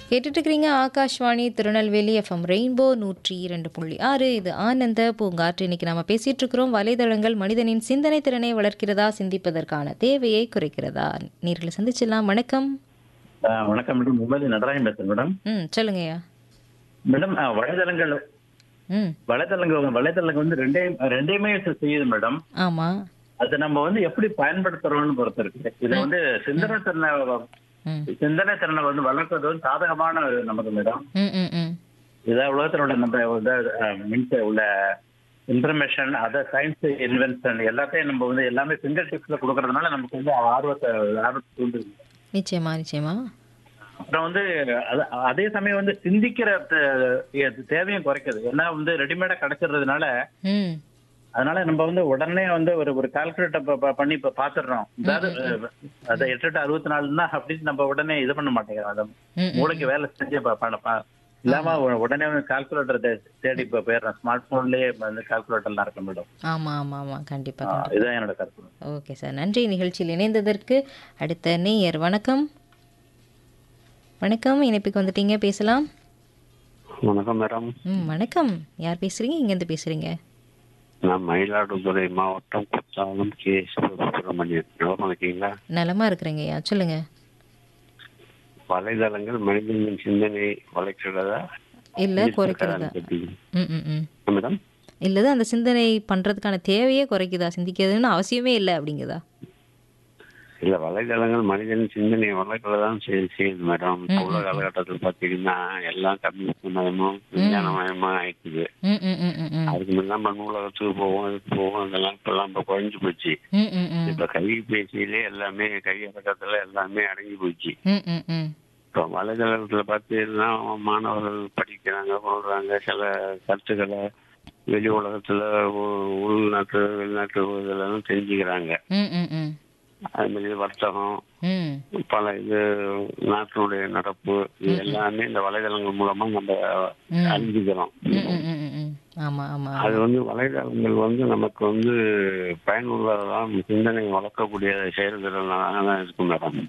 கேட்டுட்டு இருக்கிறீங்க Akashvani Tirunelveli FM rainbow நூற்றி இரண்டு புள்ளி ஆறு இது ஆனந்த பூங்காற்று இன்னைக்கு நம்ம பேசிட்டு இருக்கிறோம் வலைதளங்கள் மனிதனின் சிந்தனை திறனை வளர்க்கிறதா சிந்திப்பதற்கான தேவையை குறைக்கிறதா நீர்களை சந்திச்சிடலாம் வணக்கம் ஆ, வணக்கம் மேடம் மும்பை நடராஜன் பேசுறேன் மேடம் ம் சொல்லுங்கய்யா மேடம் ஆ, வலைதளங்கள் ம் வலைதளங்கள் வலைதளங்கள் வந்து ரெண்டே ரெண்டையுமே செய்யுது மேடம் ஆமாம் அது நம்ம வந்து எப்படி பயன்படுத்துறோம்னு பொறுத்து இருக்கு இது வந்து சிந்தனை திறனை ம் சிந்தனை திறனை வந்து வளர்க்கறது வந்து சாதகமான ஒரு நமக்கு மேடம் ம் ம் ம் இதான் உலகத்தினோட நம்ம வந்து மின்ச உள்ள இன்ஃபர்மேஷன் அதர் சயின்ஸ் இன்வென்ஷன் எல்லாத்தையும் நம்ம வந்து எல்லாமே ஃபிங்கர் டிப்ஸ்ல கொடுக்கறதுனால நமக்கு வந்து ஆர்வத்தை ஆர்வத்தை தூண்டுது நிச்சயமா நிச்சயமா அப்புறம் வந்து அது- அதே சமயம் வந்து சிந்திக்கிற தே- தேவையும் குறைக்குது ஏன்னா வந்து ரெடிமேடா கிடைச்சிடுறதுனால ம் அதனால நம்ம வந்து உடனே வந்து ஒரு ஒரு கால்குலேட்டர் பண்ணி இப்ப பாத்துடுறோம் அதாவது அதை எட்டு எட்டு அறுபத்தி நாலுன்னா அப்படின்னு நம்ம உடனே இது பண்ண மாட்டேங்கிறோம் அதை ம் மூளைக்கு வேலை செஞ்சு ப- பண்ண ப- இல்லாம உ- உடனே கால்குலேட்டர் தேடி இப்ப போயிடுறோம் ஸ்மார்ட் போன்லயே வந்து கால்குலேட்டர்லாம் இருக்க மேடம் ஆமாம் ஆமாம் ஆமாம் கண்டிப்பாக ஆ, இதுதான் என்னோட கருத்து ஓகே சார் நன்றி நிகழ்ச்சியில் இணைந்ததற்கு அடுத்த நேயர் வணக்கம் வணக்கம் இணைப்புக்கு வந்துட்டீங்க பேசலாம் வணக்கம் மேடம் ம் வணக்கம் யார் பேசுறீங்க இங்கேருந்து பேசுறீங்க நான் மயிலாடுதுறை மாவட்டம் குத்தாலம் கே சுப்பிரமணியன் நலமா இருக்கீங்களா நலமா இருக்கிறேங்கய்யா சொல்லுங்க வலைதளங்கள் மனிதனின் சிந்தனை வளர்க்கிறதா இல்லை குறைக்கிறதா கேட்டீங்க. ம் ம் ம் மேடம் இல்லது அந்த சிந்தனை பண்ணுறதுக்கான தேவையே குறைக்குதா சிந்திக்கிறதுன்னு அவசியமே இல்லை அப்படிங்குதா இல்ல வலைதளங்கள் மனிதனின் சிந்தனை வளர்க்கிறதான் செய்யுது செய்யுது மேடம் இப்ப உள்ள காலகட்டத்தில் பாத்தீங்கன்னா எல்லாம் கம்யூனிஸ்ட் விஞ்ஞானமயமா ஆயிடுது ம் ம் ம் ம் ம் அதுக்கு முன்னாடி நம்ம நூலகத்துக்கு போவோம் இதுக்கு போவோம் இதெல்லாம் இப்பெல்லாம் இப்ப குறைஞ்சு போச்சு ம் ம் ம் இப்ப கைபேசியிலே எல்லாமே கையடக்கத்துல எல்லாமே அடங்கி போச்சு ம் ம் ம் இப்போ வலைதளத்துல பார்த்தீங்கன்னா மாணவர்கள் படிக்கிறாங்க போடுறாங்க சில கருத்துக்களை வெளி உலகத்துல உ- உள்நாட்டு வெளிநாட்டு இதெல்லாம் தெரிஞ்சுக்கிறாங்க ம் ம் ம் அது மாதிரி வர்த்தகம் ம் பல இது நாட்டினுடைய நடப்பு இது எல்லாமே இந்த வலைதளங்கள் மூலமா நம்ம அறிஞ்சுக்கிறோம் ம் ம் ம் ம் ம் ஆமாம் ஆமாம் அது வந்து வலைதளங்கள் வந்து நமக்கு வந்து பயனுள்ளதான் சிந்தனை வளர்க்கக்கூடிய செயல்திறனாக இருக்கும் மேடம்